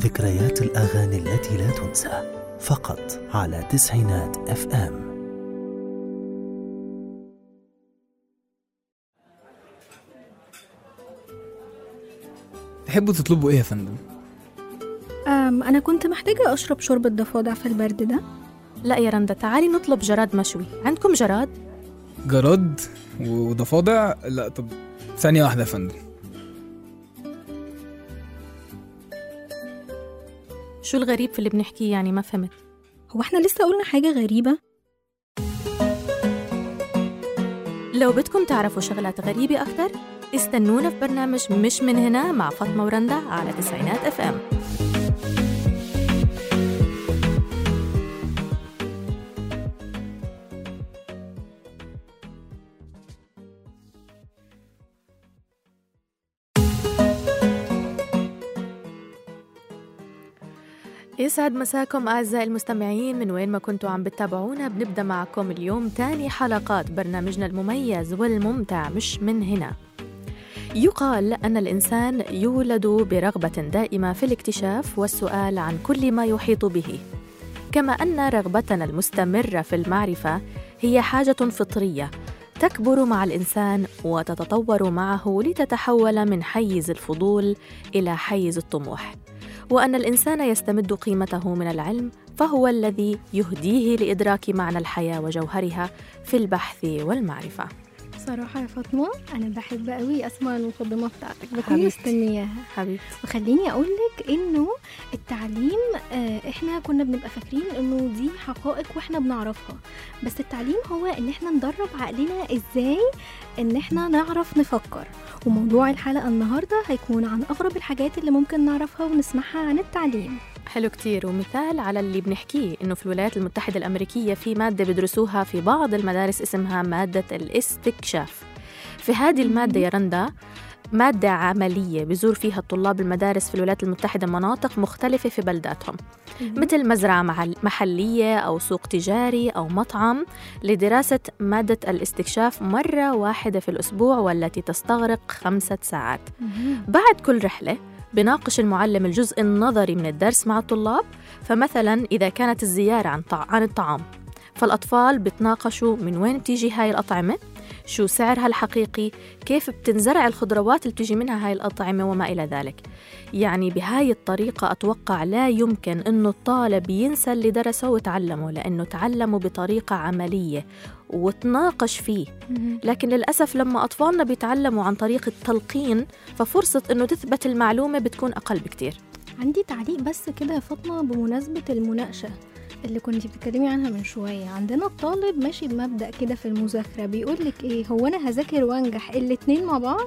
ذكريات الأغاني التي لا تنسى فقط على تسعينات اف ام تحبوا تطلبوا ايه يا فندم أم أنا كنت محتاجة أشرب شوربة ضفادع في البرد ده لا يا رندا تعالي نطلب جراد مشوي عندكم جراد؟ جراد وضفادع لا طب ثانية واحدة يا فندم شو الغريب في اللي بنحكيه يعني ما فهمت هو احنا لسه قلنا حاجة غريبة لو بدكم تعرفوا شغلات غريبة أكتر استنونا في برنامج مش من هنا مع فاطمة ورندا على تسعينات اف ام يسعد مساكم أعزائي المستمعين من وين ما كنتوا عم بتتابعونا بنبدأ معكم اليوم تاني حلقات برنامجنا المميز والممتع مش من هنا يقال أن الإنسان يولد برغبة دائمة في الاكتشاف والسؤال عن كل ما يحيط به كما أن رغبتنا المستمرة في المعرفة هي حاجة فطرية تكبر مع الإنسان وتتطور معه لتتحول من حيز الفضول إلى حيز الطموح وأن الإنسان يستمد قيمته من العلم فهو الذي يهديه لإدراك معنى الحياة وجوهرها في البحث والمعرفة صراحة يا فاطمة أنا بحب قوي أسمع المقدمة بتاعتك بكون حبيبتي. مستنياها حبيبتي وخليني أقول لك إنه التعليم آه، إحنا كنا بنبقى فاكرين إنه دي حقائق وإحنا بنعرفها بس التعليم هو إن إحنا ندرب عقلنا إزاي إن إحنا نعرف نفكر وموضوع الحلقة النهاردة هيكون عن أغرب الحاجات اللي ممكن نعرفها ونسمعها عن التعليم حلو كتير ومثال على اللي بنحكيه إنه في الولايات المتحدة الأمريكية في مادة بيدرسوها في بعض المدارس اسمها مادة الاستكشاف في هذه المادة يا رندا مادة عملية بزور فيها الطلاب المدارس في الولايات المتحدة مناطق مختلفة في بلداتهم مثل مزرعة محل- محلية أو سوق تجاري أو مطعم لدراسة مادة الاستكشاف مرة واحدة في الأسبوع والتي تستغرق خمسة ساعات بعد كل رحلة بناقش المعلم الجزء النظري من الدرس مع الطلاب فمثلا إذا كانت الزيارة عن, طع... عن الطعام فالأطفال بتناقشوا من وين بتيجي هاي الأطعمة شو سعرها الحقيقي كيف بتنزرع الخضروات اللي بتيجي منها هاي الأطعمة وما إلى ذلك يعني بهاي الطريقة أتوقع لا يمكن أنه الطالب ينسى اللي درسه وتعلمه لأنه تعلمه بطريقة عملية وتناقش فيه لكن للأسف لما أطفالنا بيتعلموا عن طريق التلقين ففرصة أنه تثبت المعلومة بتكون أقل بكتير عندي تعليق بس كده يا فاطمة بمناسبة المناقشة اللي كنت بتتكلمي عنها من شوية عندنا الطالب ماشي بمبدأ كده في المذاكرة بيقول لك ايه هو انا هذاكر وانجح الاتنين مع بعض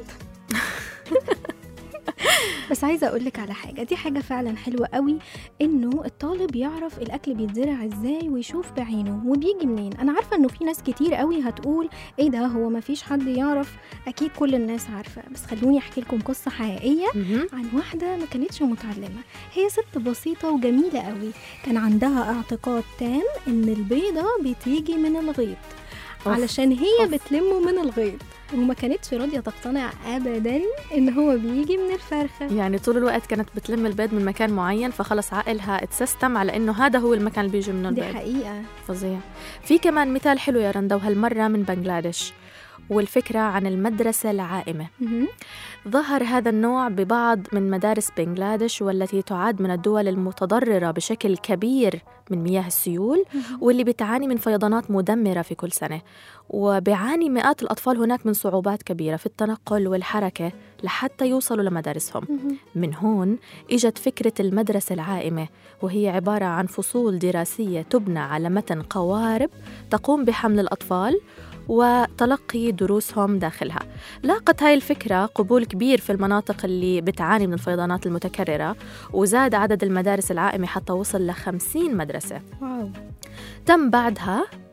بس عايزة اقول لك على حاجة دي حاجة فعلا حلوة قوي انه الطالب يعرف الاكل بيتزرع ازاي ويشوف بعينه وبيجي منين انا عارفة انه في ناس كتير قوي هتقول ايه ده هو مفيش حد يعرف اكيد كل الناس عارفة بس خلوني احكي لكم قصة حقيقية عن واحدة ما كانتش متعلمة هي ست بسيطة وجميلة قوي كان عندها اعتقاد تام ان البيضة بتيجي من الغيط أوف. علشان هي أوف. بتلمه من الغيط وما كانتش راضية تقتنع أبدا إن هو بيجي من الفرخة يعني طول الوقت كانت بتلم البيض من مكان معين فخلص عقلها اتسيستم على انه هذا هو المكان اللي بيجي منه دي البيض حقيقة فظيع في كمان مثال حلو يا رندا وهالمرة من بنغلاديش والفكرة عن المدرسة العائمة مهم. ظهر هذا النوع ببعض من مدارس بنغلاديش والتي تعد من الدول المتضررة بشكل كبير من مياه السيول واللي بتعاني من فيضانات مدمرة في كل سنة وبيعاني مئات الأطفال هناك من صعوبات كبيرة في التنقل والحركة لحتى يوصلوا لمدارسهم مهم. من هون اجت فكرة المدرسة العائمة وهي عبارة عن فصول دراسية تبنى على متن قوارب تقوم بحمل الأطفال وتلقي دروسهم داخلها لاقت هاي الفكرة قبول كبير في المناطق اللي بتعاني من الفيضانات المتكررة وزاد عدد المدارس العائمة حتى وصل ل 50 مدرسة واو تم بعدها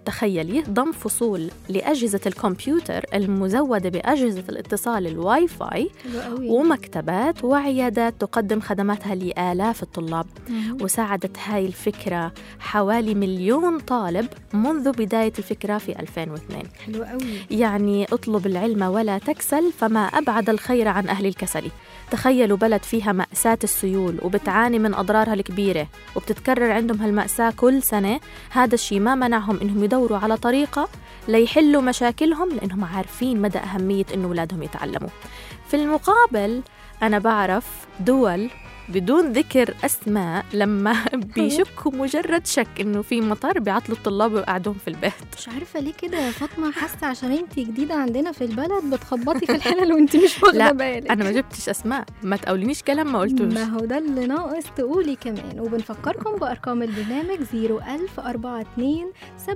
تخيلي ضم فصول لأجهزة الكمبيوتر المزودة بأجهزة الاتصال الواي فاي حلو قوي ومكتبات وعيادات تقدم خدماتها لآلاف الطلاب مم. وساعدت هاي الفكرة حوالي مليون طالب منذ بداية الفكرة في 2002 حلو قوي يعني اطلب العلم ولا تكسل فما أبعد الخير عن أهل الكسل تخيلوا بلد فيها مأساة السيول وبتعاني من أضرارها الكبيرة وبتتكرر عندهم هالمأساة كل سنة هذا الشيء ما منعهم إنهم يدوروا على طريقة ليحلوا مشاكلهم لأنهم عارفين مدى أهمية إنه أولادهم يتعلموا في المقابل أنا بعرف دول بدون ذكر أسماء لما بيشكوا مجرد شك إنه في مطر بيعطلوا الطلاب ويقعدوهم في البيت مش عارفه ليه كده يا فاطمه حاسه عشان انت جديده عندنا في البلد بتخبطي في الحلل وانت مش واخده لا، بالك أنا ما جبتش أسماء ما تقولينيش كلام ما قلتوش ما هو ده اللي ناقص تقولي كمان وبنفكركم بأرقام البرنامج 01042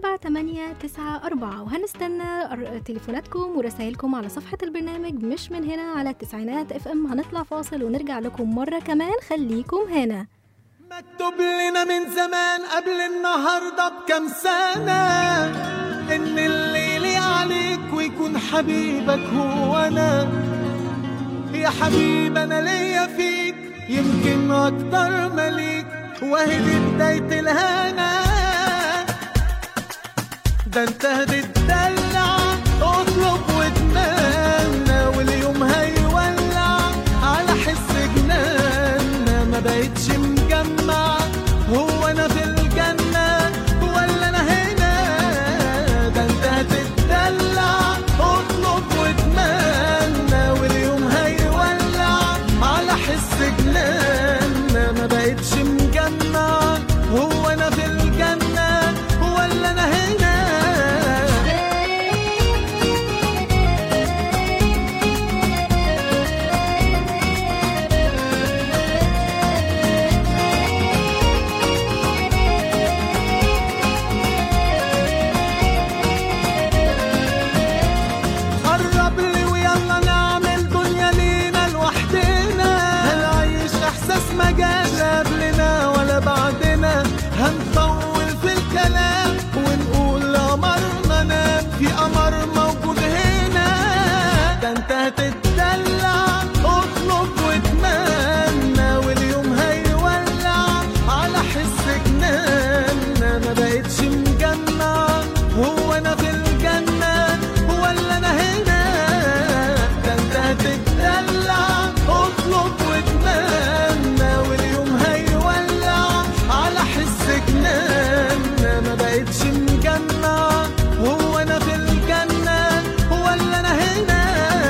7894 وهنستنى أر- تليفوناتكم ورسائلكم على صفحة البرنامج مش من هنا على التسعينات اف ام هنطلع فاصل ونرجع لكم مرة كمان خليكم هنا مكتوب لنا من زمان قبل النهارده بكام سنة إن اللي لي عليك ويكون حبيبك هو أنا يا حبيب أنا ليا فيك يمكن أكتر مليك وأهي دي بداية الهنا ده أنت هتتدلع اطلب واتمنى واليوم هيولع على حس جنانا ما بقتش مجمع هو انا في الجنة ولا انا هنا ده انت هتتدلع اطلب واتمنى واليوم هيولع على حس جنانا ما بقتش مجمع هو انا في الجنة ولا انا هنا قرب لي ويلا نعمل دنيا لينا لوحدنا هنعيش احساس ما جاش لا قبلنا ولا بعدنا هنطول في الكلام ونقول قمرنا نام في قمر موجود هنا ده انت هتتدلع اطلب واتمنى واليوم هيولع على حس جنانا ما بقتش مجمع هو انا في الجنة ولا انا هنا ده انت هتتدلع اطلب واتمنى واليوم هيولع على حس جنانا ما بقتش مجمع هو انا في الجنة ولا انا هنا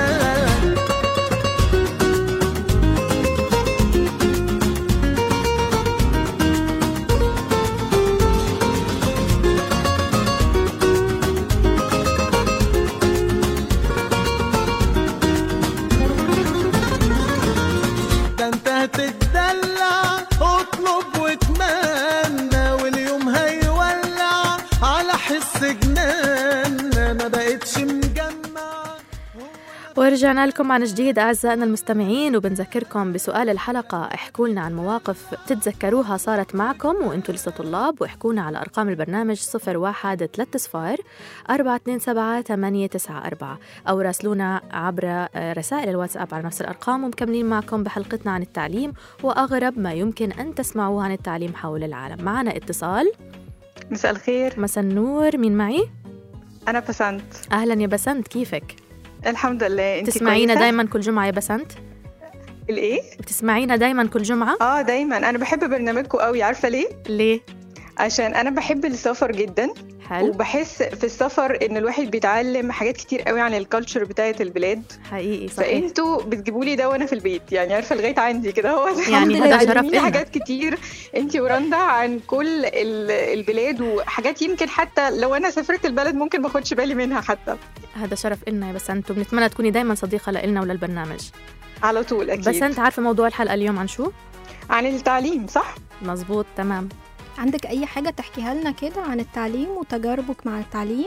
ده انت هتتدلع اطلب واتمنى واليوم هيولع على حس جنانا ما بقتش مجمع ورجعنا لكم عن جديد أعزائنا المستمعين وبنذكركم بسؤال الحلقة احكوا لنا عن مواقف تتذكروها صارت معكم وانتم لسه طلاب واحكوا لنا على أرقام البرنامج 01 3 صفار 427 894 أو راسلونا عبر آه، رسائل الواتساب على نفس الأرقام ومكملين معكم بحلقتنا عن التعليم وأغرب ما يمكن أن تسمعوه عن التعليم حول العالم معنا اتصال مساء الخير مساء النور مين معي؟ أنا بسنت أهلا يا بسنت كيفك؟ الحمد لله انت تسمعينا كويسة؟ دايما كل جمعة يا بسنت؟ الايه؟ بتسمعينا دايما كل جمعة؟ اه دايما انا بحب برنامجكم قوي عارفة ليه؟ ليه؟ عشان انا بحب السفر جدا حلو وبحس في السفر ان الواحد بيتعلم حاجات كتير قوي عن الكالتشر بتاعة البلاد حقيقي صحيح فانتوا بتجيبوا لي ده وانا في البيت يعني عارفة لغاية عندي كده هو يعني هذا شرف إلنا. حاجات كتير انت ورندا عن كل ال- البلاد وحاجات يمكن حتى لو انا سافرت البلد ممكن ما اخدش بالي منها حتى هذا شرف إلنا يا بسنت وبنتمنى تكوني دايما صديقة لإلنا وللبرنامج على طول اكيد بس أنت عارفة موضوع الحلقة اليوم عن شو؟ عن التعليم صح؟ مزبوط تمام عندك أي حاجة تحكيها لنا كده عن التعليم وتجاربك مع التعليم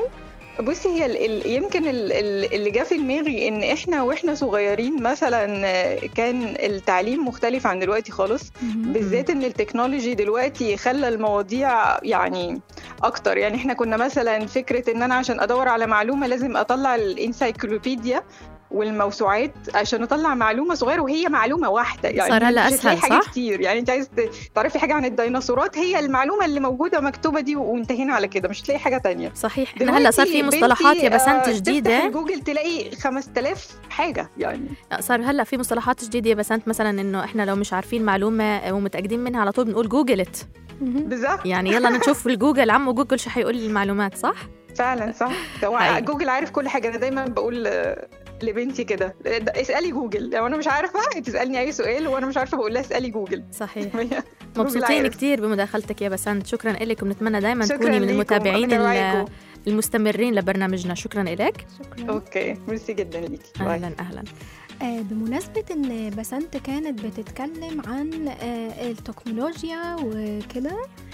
بصي هي ال ال يمكن ال ال اللي جه في دماغي ان احنا واحنا صغيرين مثلا آه، كان التعليم مختلف عن دلوقتي خالص بالذات ان التكنولوجي دلوقتي خلى المواضيع يعني اكتر يعني احنا كنا مثلا فكره ان انا عشان ادور على معلومه لازم اطلع الانسايكلوبيديا والموسوعات عشان اطلع معلومه صغيره وهي معلومه واحده يعني صار هلا مش هتلاقي أسهل، حاجات صح؟ كتير يعني انت عايز ت- تعرفي حاجه عن الديناصورات هي المعلومه اللي موجوده مكتوبه دي وانتهينا على كده مش هتلاقي حاجه تانية صحيح احنا هلا صار في دلوقتي مصطلحات بنتي، يا بسنت آه، تفتح جديده جوجل تلاقي 5000 حاجه يعني صار هلا في مصطلحات جديده يا بسنت مثلا انه احنا لو مش عارفين معلومه ومتاكدين منها على طول بنقول جوجلت بالظبط يعني يلا نشوف الجوجل عمو جوجل شو حيقول لي المعلومات صح فعلا صح هو حقيقي. جوجل عارف كل حاجه انا دايما بقول آه، لبنتي كده آه، اسالي جوجل لو انا مش عارفه تسالني اي سؤال وانا مش عارفه بقول لها اسالي جوجل صحيح جوجل مبسوطين عارف. كثير بمداخلتك يا بسنت شكرا لك وبنتمنى دائما شكرا تكوني من ليكم. المتابعين أنا ال- معاكم. المستمرين لبرنامجنا شكرا لك شكرا اوكي ميرسي جدا ليكي باي. اهلا اهلا آه، بمناسبة إن بسنت كانت بتتكلم عن آه، التكنولوجيا وكده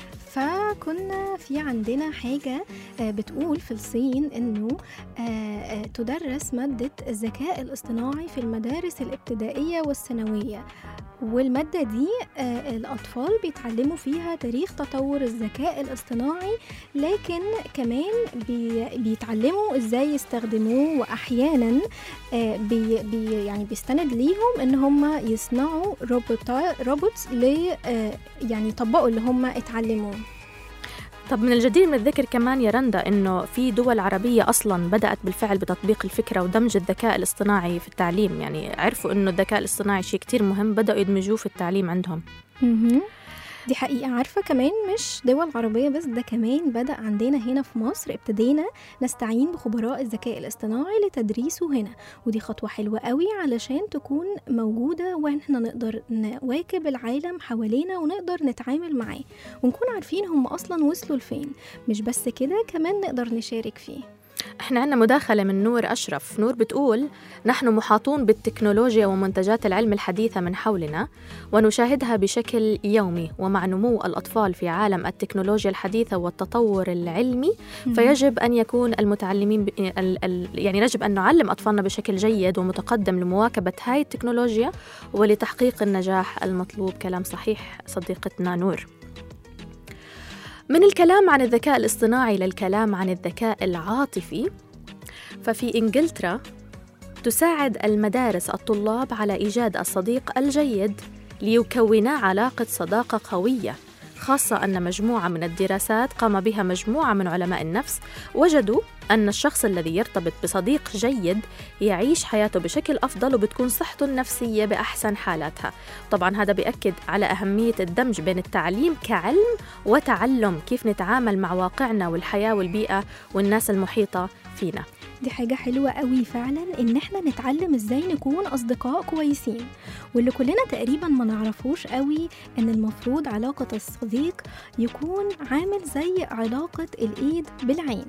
فكنا في عندنا حاجة آه، بتقول في الصين إنه آه، آه، تدرس مادة الذكاء الاصطناعي في المدارس الابتدائية والثانوية والمادة دي آه، الأطفال بيتعلموا فيها تاريخ تطور الذكاء الاصطناعي لكن كمان بي بيتعلموا ازاي يستخدموه وأحيانا آه، بي بي يعني بيستند ليهم ان هم يصنعوا روبوتا روبوتس ل آه، يعني يطبقوا اللي هم اتعلموه طب من الجدير من الذكر كمان يا رندا انه في دول عربيه اصلا بدات بالفعل بتطبيق الفكره ودمج الذكاء الاصطناعي في التعليم يعني عرفوا انه الذكاء الاصطناعي شيء كتير مهم بداوا يدمجوه في التعليم عندهم مهم. دي حقيقة عارفة كمان مش دول عربية بس ده كمان بدأ عندنا هنا في مصر ابتدينا نستعين بخبراء الذكاء الاصطناعي لتدريسه هنا ودي خطوة حلوة قوي علشان تكون موجودة واحنا نقدر نواكب العالم حوالينا ونقدر نتعامل معاه ونكون عارفين هم أصلا وصلوا لفين مش بس كده كمان نقدر نشارك فيه احنا عندنا مداخلة من نور أشرف نور بتقول نحن محاطون بالتكنولوجيا ومنتجات العلم الحديثة من حولنا ونشاهدها بشكل يومي ومع نمو الأطفال في عالم التكنولوجيا الحديثة والتطور العلمي فيجب أن يكون المتعلمين ب... ال... ال... يعني يجب أن نعلم أطفالنا بشكل جيد ومتقدم لمواكبة هاي التكنولوجيا ولتحقيق النجاح المطلوب كلام صحيح صديقتنا نور من الكلام عن الذكاء الاصطناعي للكلام عن الذكاء العاطفي ففي انجلترا تساعد المدارس الطلاب على ايجاد الصديق الجيد ليكونا علاقه صداقه قويه خاصه ان مجموعه من الدراسات قام بها مجموعه من علماء النفس وجدوا ان الشخص الذي يرتبط بصديق جيد يعيش حياته بشكل افضل وبتكون صحته النفسيه باحسن حالاتها طبعا هذا بياكد على اهميه الدمج بين التعليم كعلم وتعلم كيف نتعامل مع واقعنا والحياه والبيئه والناس المحيطه فينا دي حاجة حلوة قوي فعلا إن احنا نتعلم ازاي نكون أصدقاء كويسين واللي كلنا تقريبا ما نعرفوش قوي إن المفروض علاقة الصديق يكون عامل زي علاقة الإيد بالعين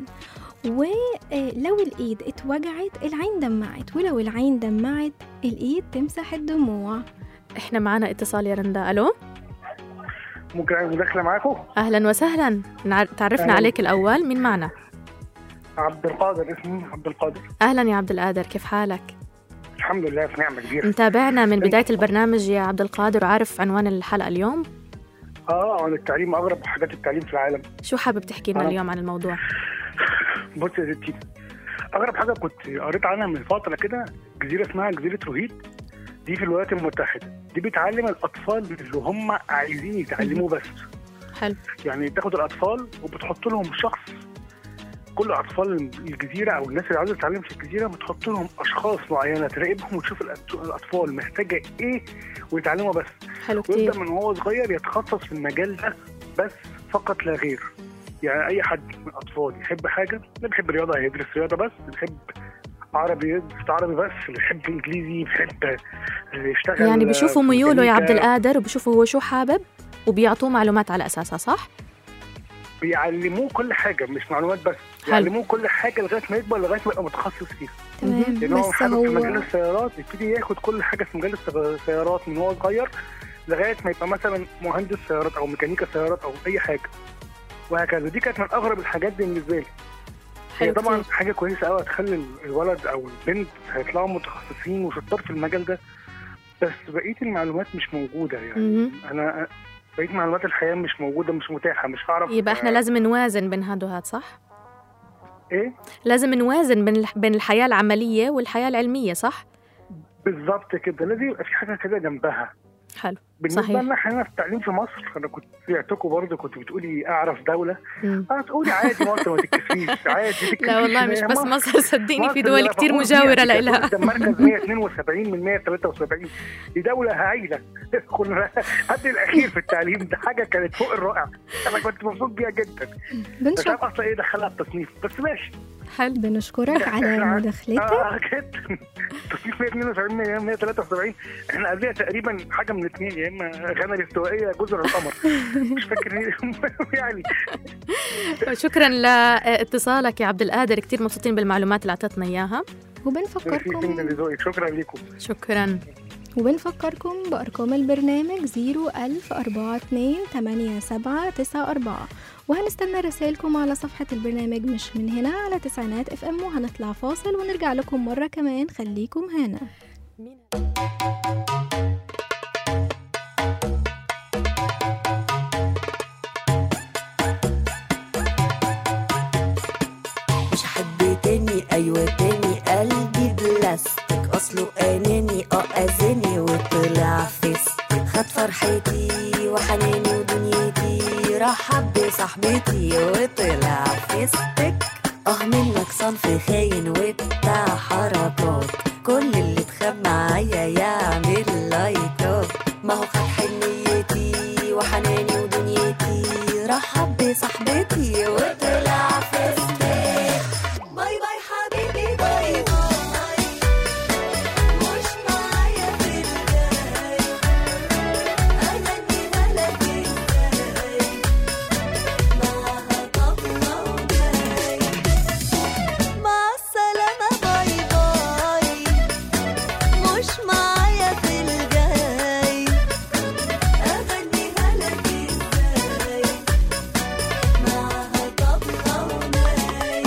ولو الإيد اتوجعت العين دمعت ولو العين دمعت الإيد تمسح الدموع احنا معنا اتصال يا رندا الو ممكن اعمل مداخله معاكم اهلا وسهلا نع- تعرفنا أهلاً. عليك الاول مين معنا عبد القادر اسمي عبد القادر اهلا يا عبد القادر كيف حالك الحمد لله في نعمه كبيره متابعنا من بدايه البرنامج يا عبد القادر وعارف عنوان الحلقه اليوم اه عن التعليم اغرب حاجات التعليم في العالم شو حابب تحكي لنا آه. اليوم عن الموضوع بص يا ستي اغرب حاجه كنت قريت عنها من فتره كده جزيره اسمها جزيره روهيد دي في الولايات المتحده دي بتعلم الاطفال اللي هم عايزين يتعلموا بس حلو يعني تاخد الاطفال وبتحط لهم شخص كل اطفال الجزيره او الناس اللي عايزه تتعلم في الجزيره بتحط لهم اشخاص معينه تراقبهم وتشوف الأط- الاطفال محتاجه ايه ويتعلموا بس حلو ويبدا كتير من وهو صغير يتخصص في المجال ده بس فقط لا غير يعني اي حد من الاطفال يحب حاجه اللي بيحب رياضه هيدرس رياضه بس اللي بيحب عربي يدرس عربي بس اللي بيحب انجليزي بيحب يشتغل يعني بشوفوا في ميوله يا عبد ميكانيكا. القادر وبشوفوا هو شو حابب وبيعطوه معلومات على اساسها صح بيعلموه كل حاجه مش معلومات بس حلو. بيعلموه كل حاجه لغايه ما يكبر لغايه ما يبقى متخصص فيها تمام لان هو بس حابب في مجال هو السيارات يبتدي ياخد كل حاجه في مجال السيارات من هو صغير لغايه ما يبقى مثلا مهندس سيارات او ميكانيكا سيارات او اي حاجه وهكذا دي كانت من اغرب الحاجات بالنسبه لي هي حلو طبعا كتير. حاجه كويسه قوي هتخلي الولد او البنت هيطلعوا متخصصين وشطار في المجال ده بس بقيه المعلومات مش موجوده يعني مهم. انا بقيه معلومات الحياه مش موجوده مش متاحه مش هعرف يبقى احنا آه، لازم نوازن بين هاد وهاد صح؟ ايه لازم نوازن بين الح- بين الحياة العملية والحياة العلمية صح؟ بالظبط كده لازم يبقى في حاجه كده جنبها حلو بالنسبه صحيح. لنا احنا في التعليم في مصر انا كنت سمعتكم برضه كنت بتقولي اعرف دوله مم. اه تقولي عادي مصر ما تتكسفيش عادي تتكسفيش لا والله مش هي بس مصر. مصر صدقيني في مصر دول اللي كتير فخور بيها. مجاورة دي لإلها ده مركز 172 من 173 دي دولة هايلة كنا قد الأخير في التعليم ده حاجة كانت فوق الرائع أنا كنت مبسوط بيها جدا مش بنشك... عارف أصلا إيه دخلها التصنيف بس ماشي حلو بنشكرك على إحنا- مداخلتك اه جدا تصنيف 172 100 173 احنا قبلها تقريبا حاجة من الاثنين يا إما غانا الاستوائية جزر القمر مش فاكر إيه يعني شكرا لاتصالك يا عبد القادر كتير مبسوطين بالمعلومات اللي اعطتنا اياها وبنفكركم لذوقك شكرا لكم شكرا وبنفكركم بأرقام البرنامج 01042 وهنستنى رسائلكم على صفحة البرنامج مش من هنا على تسعينات اف ام وهنطلع فاصل ونرجع لكم مرة كمان خليكم هنا مش حد تاني ايوه تاني قلبي بلاستيك اصله اناني اه اذاني وطلع فيستك خد فرحتي وحناني ودنيتي رحب بصاحبتي وطلع فيستك اه منك صنف خاين وبتاع حركات كل اللي اتخاب معايا يعمل لايكات ما هو خد حنيتي وحناني ودنيتي رحب بصاحبتي وطلع فيستك باي باي حبيبي باي باي مش معايا في الجاي أغني لك ازاي معاها طبلة وجاي مع السلامة باي باي مش معايا في الجاي أغني لك ازاي معاها طبلة وجاي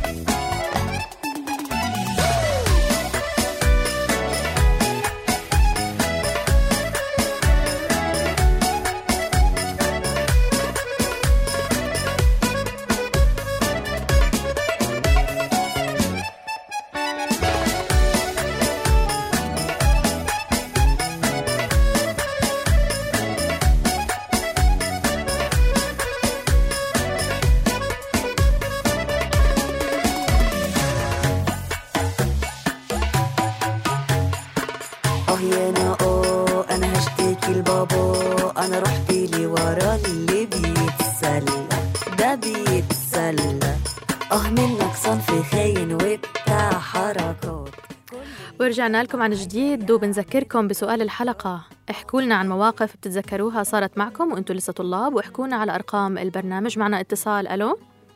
اه يا انا اه انا هشتكي لبابا انا رحت لي ورا اللي بيتسلى ده بيتسلى اه منك صنف خاين وبتاع حركات ورجعنا لكم عن جديد وبنذكركم بسؤال الحلقة احكوا لنا عن مواقف بتتذكروها صارت معكم وانتم لسه طلاب واحكوا لنا على أرقام البرنامج معنا اتصال ألو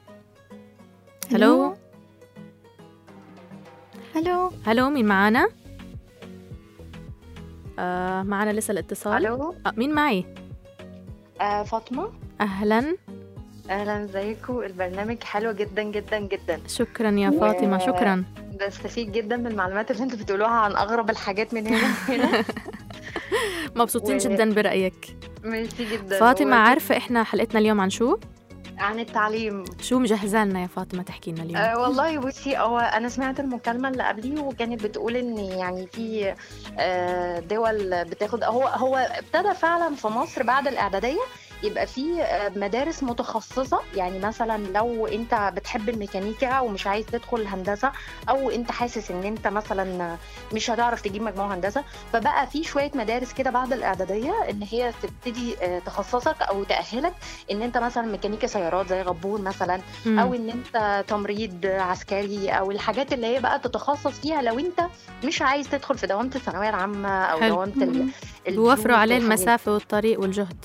ألو الو ألو مين معانا؟ آه معنا لسه الاتصال الو آه مين معي؟ آه فاطمه أهلا اهلا ازيكم البرنامج حلو جدا جدا جدا شكرا يا و- فاطمة شكرا بستفيد جدا من المعلومات اللي انتوا بتقولوها عن اغرب الحاجات من هنا هنا مبسوطين و- جدا برأيك ميرسي جدا فاطمة و- عارفة احنا حلقتنا اليوم عن شو؟ عن التعليم شو مجهزة لنا يا فاطمة تحكي لنا اليوم؟ أه والله بصي هو انا سمعت المكالمه اللي قبلي وكانت بتقول ان يعني في آه، دول بتاخد هو هو ابتدى فعلا في مصر بعد الاعداديه يبقى في آه، مدارس متخصصه يعني مثلا لو انت بتحب الميكانيكا ومش عايز تدخل هندسه او انت حاسس ان انت مثلا مش هتعرف تجيب مجموع هندسه فبقى في شويه مدارس كده بعد الاعداديه ان هي تبتدي آه، تخصصك او تاهلك ان انت مثلا ميكانيكا سيارات زي غبور مثلا مم. او ان انت تمريض عسكري او الحاجات اللي هي بقى تتخصص فيها لو انت مش عايز تدخل في دوامه الثانويه العامه او حلو. دوامه ال- الفلوس بوفروا عليه والحاجات المسافة والطريق والجهد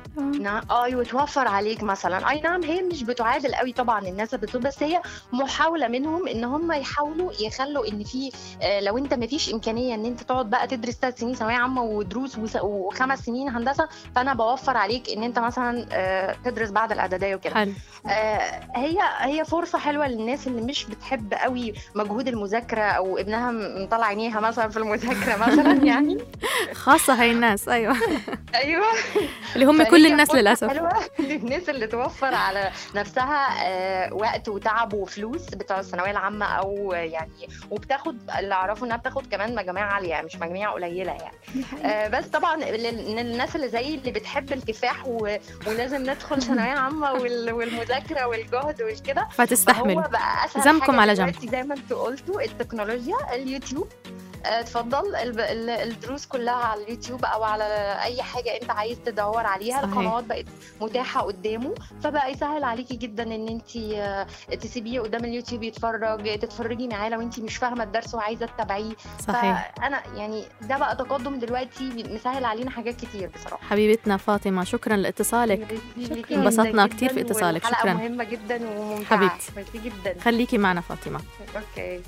نعم اه يتوفر عليك مثلا اي نعم هي مش بتعادل قوي طبعا الناس اللي بتطلب بس هي محاوله منهم ان هم يحاولوا يخلوا ان في آه، لو انت ما فيش امكانيه ان انت تقعد بقى تدرس ثلاث سنين ثانويه عامه ودروس وس- وخمس سنين هندسه فانا بوفر عليك ان انت مثلا آه، تدرس بعد الاعداديه وكده حلو آه، هي هي فرصه حلوه للناس اللي مش بتحب قوي مجهود المذاكره او ابنها م- مطلع عينيها مثلا في المذاكره مثلا يعني خاصة هاي الناس أيوة ايوه اللي هم فهي كل الناس فرصة للأسف حلوة للناس اللي توفر على نفسها آه، وقت وتعب وفلوس بتوع الثانوية العامة أو يعني وبتاخد اللي أعرفه إنها بتاخد كمان مجاميع عالية مش مجاميع قليلة يعني دي حقيقة. آه، بس طبعا لل- للناس اللي زي اللي بتحب الكفاح و... ولازم ندخل ثانوية عامة وال... والمذاكرة والجهد والكده فتستحملوا فهو بقى اسهل ذنبكم حاجة على جنب. دلوقتي زي ما انتوا قلتوا التكنولوجيا اليوتيوب آه، اتفضل الب- ال- الدروس كلها على اليوتيوب او على اي حاجه انت عايز تدور عليها صحيح. القنوات بقت متاحه قدامه فبقى يسهل عليكي جدا ان انت آه، تسيبيه قدام اليوتيوب يتفرج تتفرجي معاه لو انت مش فاهمه الدرس وعايزه تتابعيه صحيح فانا يعني ده بقى تقدم دلوقتي مسهل علينا حاجات كتير بصراحه حبيبتنا فاطمة شكرا لاتصالك ميرسي انبسطنا جداً كتير في جداً اتصالك. والحلقة شكراً. مهمه جدا وممتعه حبيبتي. ميرسي جدا خليكي معنا فاطمة اوكي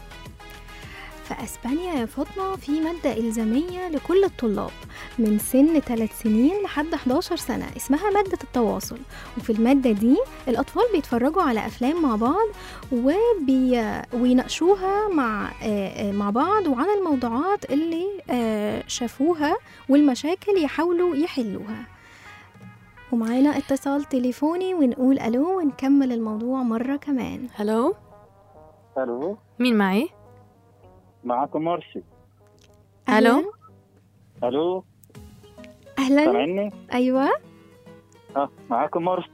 في اسبانيا يا فاطمه في ماده الزاميه لكل الطلاب من سن 3 سنين لحد 11 سنه اسمها ماده التواصل وفي الماده دي الاطفال بيتفرجوا على افلام مع بعض وبي... ويناقشوها مع آه، آه، مع بعض وعن الموضوعات اللي آه، شافوها والمشاكل يحاولوا يحلوها ومعانا اتصال تليفوني ونقول الو ونكمل الموضوع مره كمان هلو الو مين معي؟ معاكم مرشد الو الو اهلا سامعني؟ ايوه اه معاكم مرشد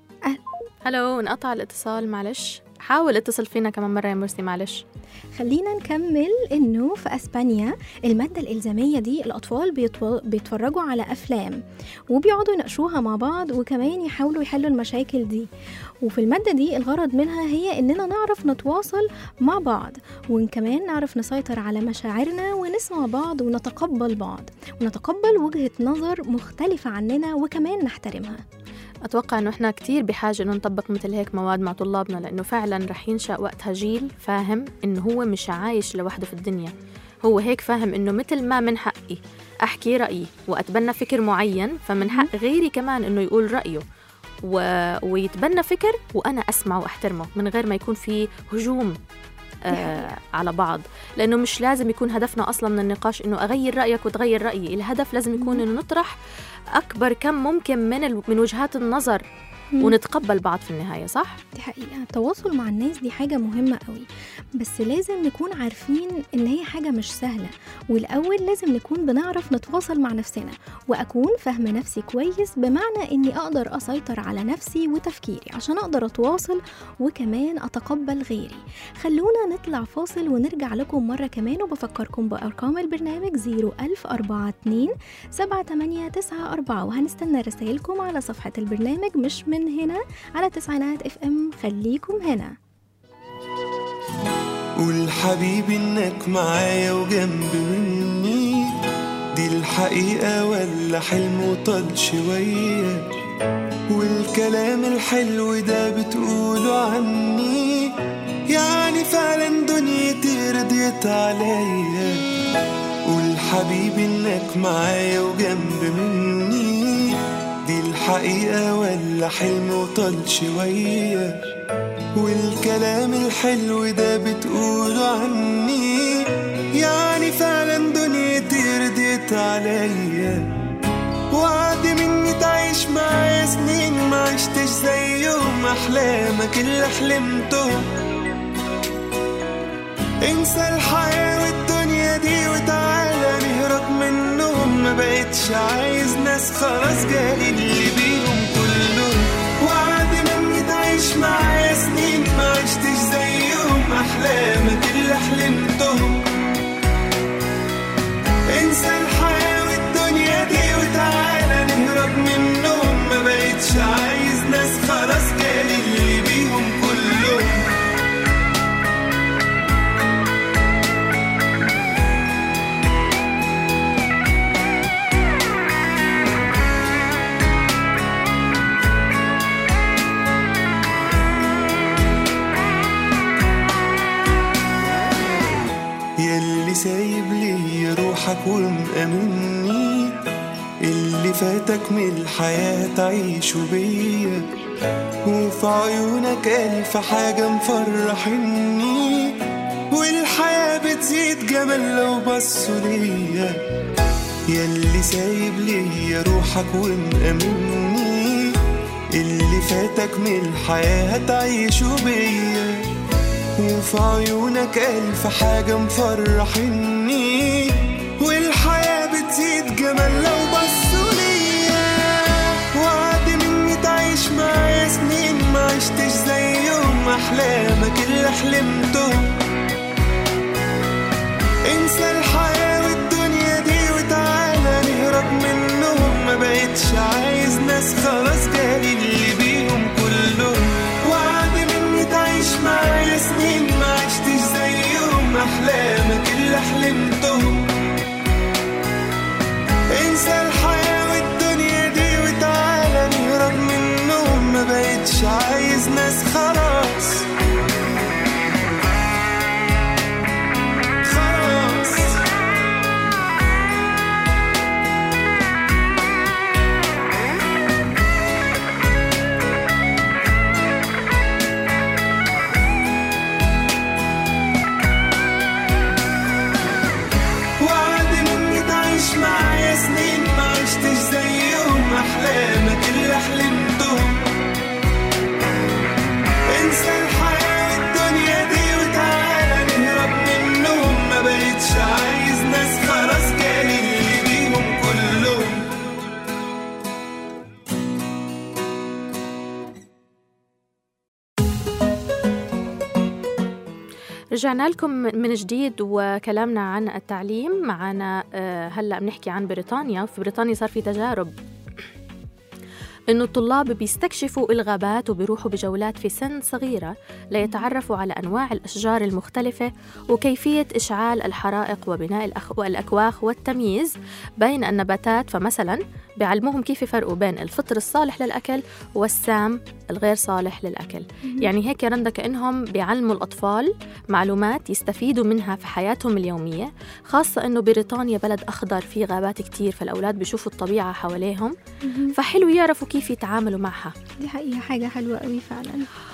هلو انقطع الاتصال معلش حاول اتصل فينا كمان مرة يا مرسي معلش خلينا نكمل انه في اسبانيا الماده الالزاميه دي الاطفال بيتو... بيتفرجوا على افلام وبيقعدوا يناقشوها مع بعض وكمان يحاولوا يحلوا المشاكل دي وفي الماده دي الغرض منها هي اننا نعرف نتواصل مع بعض وكمان نعرف نسيطر على مشاعرنا ونسمع بعض ونتقبل بعض ونتقبل وجهه نظر مختلفه عننا وكمان نحترمها أتوقع إنه إحنا كتير بحاجة إنه نطبق مثل هيك مواد مع طلابنا لأنه فعلا رح ينشأ وقتها جيل فاهم إنه هو مش عايش لوحده في الدنيا هو هيك فاهم إنه مثل ما من حقي أحكي رأيي وأتبنى فكر معين فمن حق غيري كمان إنه يقول رأيه و... ويتبنى فكر وأنا أسمع وأحترمه من غير ما يكون في هجوم آه على بعض لأنه مش لازم يكون هدفنا أصلا من النقاش إنه أغير رأيك وتغير رأيي الهدف لازم يكون إنه نطرح أكبر كم ممكن من ال... من وجهات النظر ونتقبل بعض في النهاية صح؟ دي حقيقة التواصل مع الناس دي حاجة مهمة قوي بس لازم نكون عارفين إن هي حاجة مش سهلة والأول لازم نكون بنعرف نتواصل مع نفسنا وأكون فاهمة نفسي كويس بمعنى إني أقدر أسيطر على نفسي وتفكيري عشان أقدر أتواصل وكمان أتقبل غيري خلونا نطلع فاصل ونرجع لكم مرة كمان وبفكركم بأرقام البرنامج 01042 7894 وهنستنى رسائلكم على صفحة البرنامج مش من هنا على تسعينات اف ام خليكم هنا قول حبيبي انك معايا وجنب مني دي الحقيقة ولا حلم وطال شوية والكلام الحلو ده بتقوله عني يعني فعلا دنيتي رضيت عليا قول حبيبي انك معايا وجنب مني دي الحقيقة ولا حلم وطال شوية والكلام الحلو ده بتقوله عني يعني فعلا دنيتي رضيت عليا وعد مني تعيش معايا سنين ما عشتش زيهم احلامك اللي حلمتهم انسى الحياة والدنيا دي وتعالى نهرب منهم ما بقتش عايز ناس خلاص جالي اللي بيهم كلهم وعد مني تعيش معايا سنين ما عشتش زيهم احلامك اللي حلمتهم انسى الحياة والدنيا دي وتعالى نهرب منهم ما بقتش عايز ناس خلاص جالي اللي بيهم كلهم وابقى مني اللي فاتك من الحياة تعيشه بيا وفي عيونك ألف حاجة مفرحني والحياة بتزيد جمال لو بصوا ليا ياللي سايب ليا روحك ومأمني اللي فاتك من الحياة هتعيشه بيا وفي عيونك ألف حاجة مفرحني والحياة بتزيد جمال لو بصوا ليا وعد مني تعيش معايا سنين ما عشتش زيهم أحلامك اللي حلمتهم انسى الحياة والدنيا دي وتعالى نهرب منهم ما بقتش عايز ناس خلاص جالي اللي بيهم كلهم وعد مني تعيش معايا سنين ما عشتش زيهم أحلامك اللي حلمتهم انسى الحياة والدنيا دي وتعالى نهرب منهم ما بقتش عايز ناس خلاص خلاص وعد مني تعيش معايا سنين ما عشتش زيهم احلامك اللي حلمتهم انسى الحياة والدنيا دي وتعالى نهرب منهم ما بقتش عايز ناس خلاص جالي اللي بيهم كلهم رجعنا لكم من جديد وكلامنا عن التعليم معنا آه، هلا بنحكي عن بريطانيا في بريطانيا صار في تجارب انه الطلاب بيستكشفوا الغابات وبيروحوا بجولات في سن صغيره ليتعرفوا على انواع الاشجار المختلفه وكيفيه اشعال الحرائق وبناء الأخ- الاكواخ والتمييز بين النباتات فمثلا بيعلموهم كيف يفرقوا بين الفطر الصالح للاكل والسام الغير صالح للاكل يعني هيك يا رندا كانهم بيعلموا الاطفال معلومات يستفيدوا منها في حياتهم اليوميه خاصه انه بريطانيا بلد اخضر فيه غابات كتير فالاولاد بيشوفوا الطبيعه حواليهم فحلو يعرفوا كيف يتعاملوا معها دي حقيقة حاجة حلوة قوي فعلا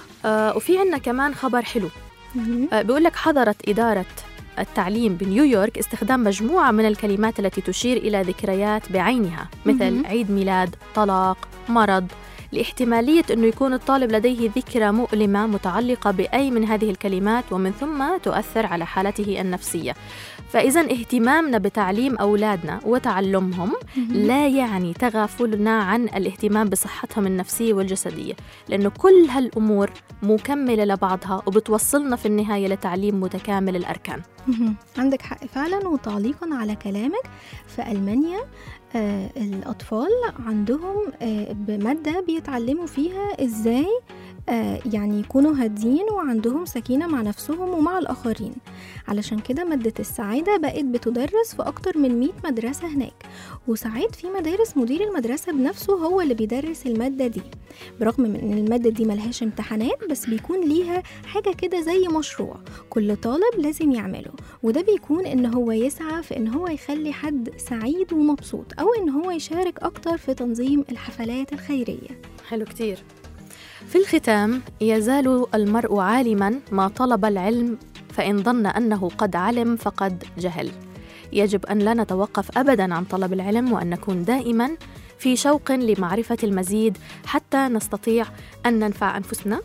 آه وفي عنا كمان خبر حلو مهم. آه بيقول لك حظرت إدارة التعليم بنيويورك استخدام مجموعة من الكلمات التي تشير إلى ذكريات بعينها مثل مهم. عيد ميلاد، طلاق، مرض لاحتمالية أنه يكون الطالب لديه ذكرى مؤلمة متعلقة بأي من هذه الكلمات ومن ثم تؤثر على حالته النفسية فإذا اهتمامنا بتعليم أولادنا وتعلمهم لا يعني تغافلنا عن الاهتمام بصحتهم النفسية والجسدية لأنه كل هالأمور مكملة لبعضها وبتوصلنا في النهاية لتعليم متكامل الأركان مهم. عندك حق فعلا وتعليقا على كلامك في ألمانيا آه الأطفال عندهم آه بمادة بيتعلموا فيها إزاي آه يعني يكونوا هادين وعندهم سكينة مع نفسهم ومع الآخرين علشان كده مادة السعادة بقت بتدرس في أكتر من 100 مدرسة هناك وساعات في مدارس مدير المدرسة بنفسه هو اللي بيدرس المادة دي برغم من ان المادة دي ملهاش امتحانات بس بيكون ليها حاجة كده زي مشروع كل طالب لازم يعمله وده بيكون ان هو يسعى في ان هو يخلي حد سعيد ومبسوط او ان هو يشارك اكتر في تنظيم الحفلات الخيرية حلو كتير في الختام يزال المرء عالما ما طلب العلم فإن ظن أنه قد علم فقد جهل يجب أن لا نتوقف أبدا عن طلب العلم وأن نكون دائما في شوق لمعرفة المزيد حتى نستطيع أن ننفع أنفسنا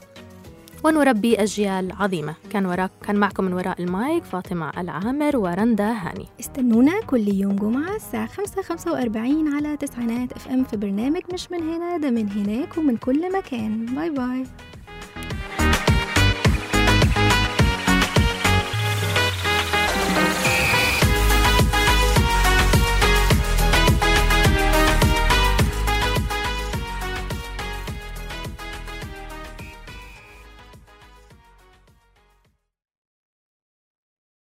ونربي أجيال عظيمة كان وراك كان معكم من وراء المايك فاطمة العامر ورندا هاني استنونا كل يوم جمعة الساعة 5 45 على تسعينات اف ام في برنامج مش من هنا ده من هناك ومن كل مكان باي باي